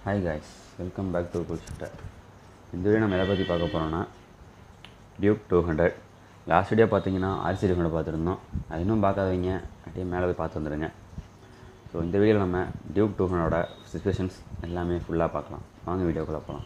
hi guys welcome back to cool shooter இந்த video நம்ம எதை பற்றி பார்க்க போகிறோம்னா Duke two hundred last video பார்த்தீங்கன்னா ஆர்சி டூ ஹண்ட்ரட் பார்த்துருந்தோம் அது இன்னும் பார்க்காதவங்க அப்படியே மேலே போய் பார்த்து வந்துடுங்க ஸோ இந்த வீடியோவில் நம்ம டியூக் டூ ஹண்ட்ரடோட சுச்சுவேஷன்ஸ் எல்லாமே ஃபுல்லாக பார்க்கலாம் வாங்க வீடியோக்குள்ளே போகலாம்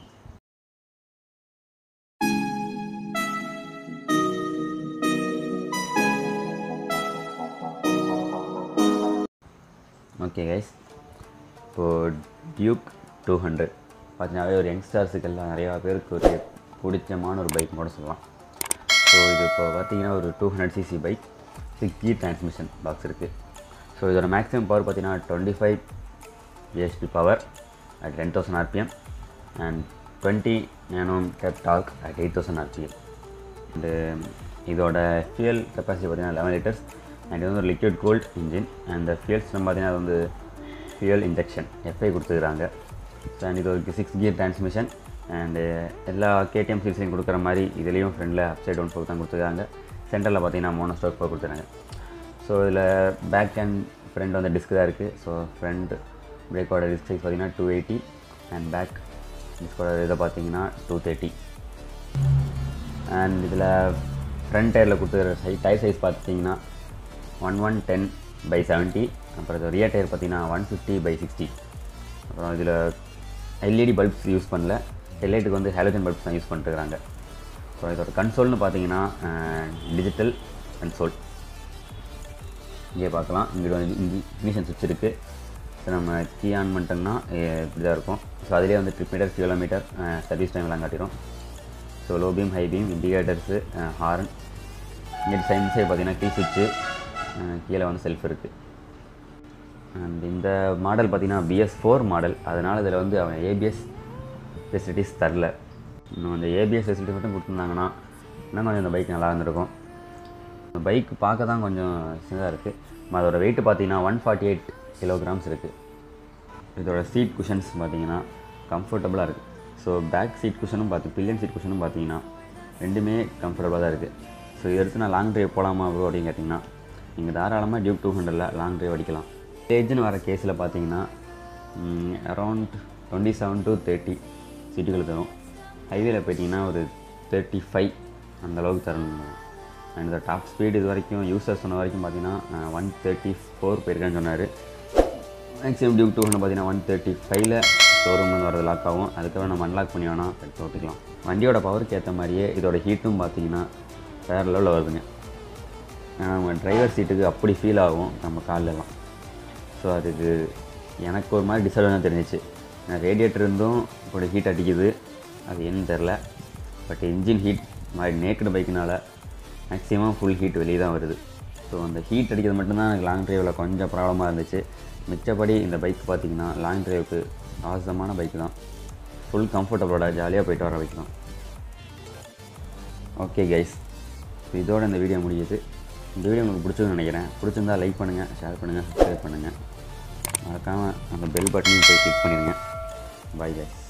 ஓகே கைஸ் இப்போது டியூக் டூ ஹண்ட்ரட் பார்த்தீங்கன்னாவே ஒரு யங்ஸ்டர்ஸுக்கெல்லாம் நிறையா பேருக்கு ஒரு பிடிச்சமான ஒரு பைக் கூட சொல்லலாம் ஸோ இது இப்போ பார்த்தீங்கன்னா ஒரு two hundred C C bike six G transmission box இருக்குது ஸோ இதோட மேக்ஸிமம் பவர் பார்த்தீங்கன்னா twenty five B H P power at ten thousand R P M and twenty நேனோம் டெப் torque at eight thousand R P M and இதோட ஃபியூயல் கெப்பாசிட்டி பார்த்தீங்கன்னா லெவன் லிட்டர்ஸ் அண்ட் இது வந்து ஒரு liquid cooled engine and fuel system பார்த்தீங்கன்னா அது வந்து ஃபியூயல் இன்ஜெக்ஷன் எஃப்ஐ கொடுத்துருக்காங்க ஸோ அண்ட் இது ஒரு சிக்ஸ் கியர் டிரான்ஸ்மிஷன் அண்டு எல்லா கேடிஎம் சீல்ஸையும் கொடுக்குற மாதிரி இதுலேயும் ஃப்ரண்டில் அப்சைட் டவுன் ஃபோர் தான் கொடுத்துருக்காங்க சென்டரில் பார்த்தீங்கன்னா மோனோ ஸ்டோக் ஃபோர் கொடுத்துருக்காங்க ஸோ இதில் பேக் அண்ட் ஃப்ரண்ட் வந்து டிஸ்க் தான் இருக்குது ஸோ ஃப்ரண்ட் பிரேக்கோட டிஸ்க் சைஸ் பார்த்தீங்கன்னா டூ எயிட்டி அண்ட் பேக் டிஸ்கோட இதை பார்த்தீங்கன்னா டூ தேர்ட்டி அண்ட் இதில் ஃப்ரண்ட் டயரில் கொடுத்துருக்கிற சை டயர் சைஸ் பார்த்தீங்கன்னா one one ten by seventy அப்புறம் இது ரியர் டயர் பார்த்தீங்கன்னா ஒன் ஃபிஃப்டி பை சிக்ஸ்டி அப்புறம் இதில் எல்இடி பல்ப்ஸ் யூஸ் பண்ணல ஹெட்லைட்டுக்கு வந்து ஹேலோஜன் பல்ப்ஸ் தான் யூஸ் பண்ணிட்டுருக்காங்க ஸோ இதோட கன்சோல்னு பார்த்தீங்கன்னா டிஜிட்டல் கன்சோல் இங்கே பார்க்கலாம் இங்கே வந்து இங்கே இக்னிஷன் சுவிட்ச் இருக்குது ஸோ நம்ம கீ ஆன் பண்ணிட்டோம்னா இப்படி தான் இருக்கும் ஸோ அதிலே வந்து ட்ரிப் மீட்டர் கிலோமீட்டர் சர்வீஸ் டைம்லாம் காட்டிடும் so low beam high beam indicators horn இங்கே சைன் சைடு பார்த்தீங்கன்னா கீ சுவிட்சு கீழே வந்து செல்ஃப் இருக்குது அண்ட் இந்த மாடல் பார்த்தீங்கன்னா பிஎஸ் ஃபோர் மாடல் அதனால் இதில் வந்து அவன் ஏபிஎஸ் ஃபெசிலிட்டிஸ் தரல இன்னும் அந்த ஏபிஎஸ் ஃபெசிலிட்டி மட்டும் கொடுத்துருந்தாங்கன்னா இன்னும் கொஞ்சம் இந்த பைக் நல்லா இருந்திருக்கும் இந்த பைக் பார்க்க தான் கொஞ்சம் சின்னதாக இருக்குது அதோட வெயிட் பார்த்தீங்கன்னா ஒன் ஃபார்ட்டி எயிட் கிலோகிராம்ஸ் இருக்குது இதோட சீட் குஷன்ஸ் பார்த்தீங்கன்னா கம்ஃபர்டபுளாக இருக்குது ஸோ பேக் சீட் குஷனும் பார்த்து பில்லியன் சீட் குஷனும் பார்த்தீங்கன்னா ரெண்டுமே கம்ஃபர்டபுளாக தான் இருக்குது ஸோ இதை எடுத்து நான் லாங் ட்ரைவ் போகலாமா ப்ரோ அப்படின்னு கேட்டிங்கன்னா நீங்கள் தாராளமாக டியூப் டூ ஹண்ட்ரடில் லாங் ட்ரைவ் அடிக்கலாம் ஸ்டேஜ்னு வர கேஸில் பார்த்தீங்கன்னா around twenty seven to thirty சீட்டுகள் தரும் ஹைவேல போயிட்டிங்கன்னா ஒரு தேர்ட்டி ஃபைவ் அந்தளவுக்கு தரணும் அண்ட் இந்த டாப் ஸ்பீடு இது வரைக்கும் யூசர்ஸ் சொன்ன வரைக்கும் பார்த்தீங்கன்னா ஒன் தேர்ட்டி ஃபோர் போயிருக்கேன்னு சொன்னார் மேக்ஸிமம் டியூப் டூ ஹண்ட்ரட் பார்த்தீங்கன்னா ஒன் தேர்ட்டி ஃபைவ்ல ஷோரூம்லேருந்து வரது லாக் ஆகும் அதுக்கப்புறம் நம்ம அன்லாக் பண்ணி வேணால் எடுத்து ஓட்டிக்கலாம் வண்டியோட பவருக்கு ஏற்ற மாதிரியே இதோட ஹீட்டும் பார்த்தீங்கன்னா வேறு லெவலில் வருதுங்க நம்ம டிரைவர் சீட்டுக்கு அப்படி ஃபீல் ஆகும் நம்ம கால்லலாம் ஸோ அதுக்கு எனக்கு ஒரு மாதிரி டிஸ்அட்வான்டேஜ் தெரிஞ்சிச்சு நான் ரேடியேட்டர் இருந்தும் இப்படி ஹீட் அடிக்குது அது என்னன்னு தெரில பட் இன்ஜின் ஹீட் மாதிரி நேக்கடு பைக்குனால மேக்ஸிமம் ஃபுல் ஹீட் வெளியே தான் வருது ஸோ அந்த ஹீட் அடிக்கிறது மட்டும்தான் எனக்கு லாங் ட்ரைவில் கொஞ்சம் ப்ராப்ளமாக இருந்துச்சு மிச்சப்படி இந்த பைக் பார்த்திங்கன்னா லாங் ட்ரைவுக்கு அவசரமான பைக் தான் ஃபுல் கம்ஃபர்டபுளோட ஜாலியாக போயிட்டு வர பைக் தான் ஓகே கைஸ் இதோட இந்த வீடியோ முடியுது இந்த வீடியோ உங்களுக்கு பிடிச்சதுன்னு நினைக்கிறேன் பிடிச்சிருந்தா லைக் பண்ணுங்கள் ஷேர் பண்ணுங்கள் சப்ஸ்கிரைப் பண்ணுங்கள் மறக்காமல் அந்த பெல் பட்டனையும் போய் கிளிக் பண்ணிடுங்க பாய் கைஸ்